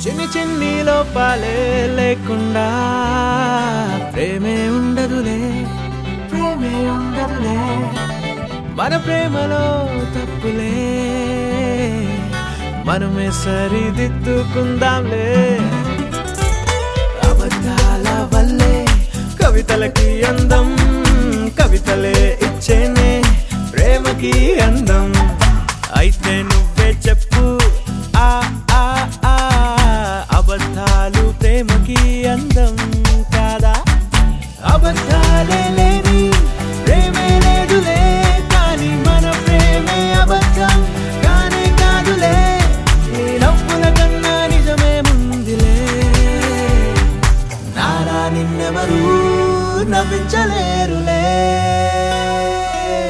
చిన్ని చిన్ని లోపాలే లేకుండా ప్రేమే ఉండదులే ప్రేమే ఉండదులే మన ప్రేమలో తప్పులే మనమే సరిదిద్దుకుందాంలే అబద్ధాల వల్లే కవితలకి అందం కవితలే ఇచ్చేనే ప్రేమకి అందం అయితే నువ్వు